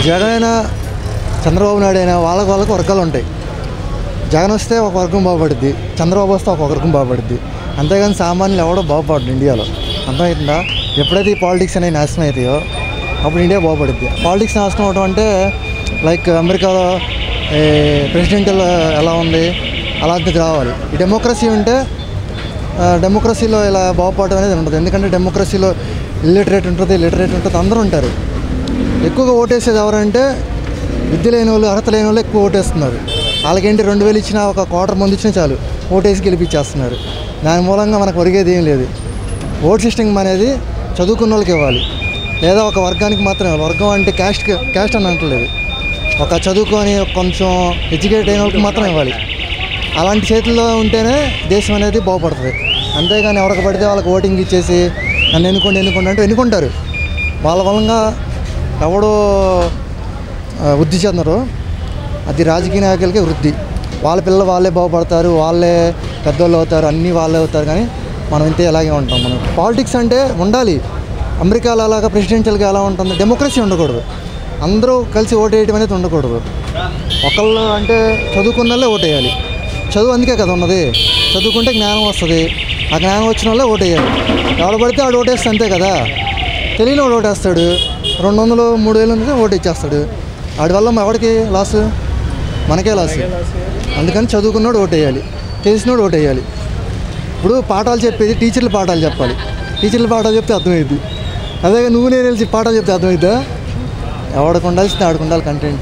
జగన్ అయినా చంద్రబాబు నాయుడు అయినా వాళ్ళకి వాళ్ళకి వర్గాలు ఉంటాయి జగన్ వస్తే ఒక వర్గం బాగుపడుద్ది చంద్రబాబు వస్తే ఒక వర్గం బాగుపడుద్ది అంతేగాని సామాన్యులు ఎవడో బాగుపడదు ఇండియాలో అర్థమవుతుందా ఎప్పుడైతే ఈ పాలిటిక్స్ అనేవి నాశనం అవుతాయో అప్పుడు ఇండియా బాగుపడుద్ది పాలిటిక్స్ నాశనం అవడం అంటే లైక్ అమెరికాలో ప్రెసిడెంటల్ ఎలా ఉంది అలాంటిది రావాలి ఈ డెమోక్రసీ ఉంటే ఆ, డెమోక్రసీలో ఇలా బాగుపడడం అనేది ఉండదు ఎందుకంటే డెమోక్రసీలో ఇల్లిటరేట్ ఉంటుంది లిటరేట్ ఉంటుంది అందరూ ఉంటారు ఎక్కువగా ఓటేసేది ఎవరంటే విద్య లేని వాళ్ళు అర్హత లేని వాళ్ళు ఎక్కువ ఓటేస్తున్నారు వాళ్ళకేంటి రెండు వేలు ఇచ్చినా ఒక క్వార్టర్ మంది ఇచ్చినా చాలు ఓటేసి గెలిపించేస్తున్నారు దాని మూలంగా మనకు ఒరిగేది ఏం లేదు ఓట్ సిస్టమ్ అనేది చదువుకున్న వాళ్ళకి ఇవ్వాలి లేదా ఒక వర్గానికి మాత్రం ఇవ్వాలి వర్గం అంటే క్యాస్ట్ క్యాస్ట్ అని అంటలేదు ఒక చదువుకొని కొంచెం ఎడ్యుకేట్ అయిన వాళ్ళకి మాత్రం ఇవ్వాలి అలాంటి చేతుల్లో ఉంటేనే దేశం అనేది బాగుపడుతుంది అంతేగాని ఎవరికి పడితే వాళ్ళకి ఓటింగ్ ఇచ్చేసి నన్ను ఎన్నుకోండి ఎన్నుకోండి అంటే ఎన్నుకుంటారు వాళ్ళ వలంగా ఎవడో ఆ, వృద్ధి చెందరు అది రాజకీయ నాయకులకే వృద్ధి వాళ్ళ పిల్లలు వాళ్ళే బాగుపడతారు వాళ్ళే పెద్దోళ్ళు అవుతారు అన్నీ వాళ్ళే అవుతారు కానీ మనం ఇంతే ఇలాగే ఉంటాం మనం పాలిటిక్స్ అంటే ఉండాలి అమెరికాలో అలాగా ప్రెసిడెన్షియల్గా ఎలా ఉంటుంది డెమోక్రసీ ఉండకూడదు అందరూ కలిసి ఓటేయడం అనేది ఉండకూడదు ఒకళ్ళు అంటే చదువుకున్న వాళ్ళే ఓటేయాలి చదువు అందుకే కదా ఉన్నది చదువుకుంటే జ్ఞానం వస్తుంది ఆ జ్ఞానం వచ్చిన వాళ్ళే ఓటేయాలి ఎవడు పడితే ఆడు ఓటేస్తే అంతే కదా తెలియని వాడు ఓటేస్తాడు రెండు వందలు మూడు వేలు ఉంటే ఓటు ఇచ్చేస్తాడు వాడి వల్ల మా ఎవడికి లాస్ మనకే లాస్ అందుకని చదువుకున్నోడు ఓటేయాలి తెలిసినోడు ఓటేయాలి ఇప్పుడు పాఠాలు చెప్పేది టీచర్లు పాఠాలు చెప్పాలి టీచర్లు పాఠాలు చెప్తే అర్థమైద్ది అదే నువ్వు నేను తెలిసి పాఠాలు చెప్తే అర్థమైద్దా ఎవడికి ఉండాల్సింది ఆడికి ఉండాలి కంటెంట్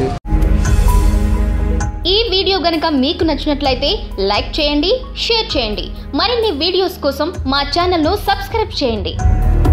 ఈ వీడియో గనుక మీకు నచ్చినట్లయితే లైక్ చేయండి షేర్ చేయండి మరిన్ని వీడియోస్ కోసం మా ఛానల్ను సబ్స్క్రైబ్ చేయండి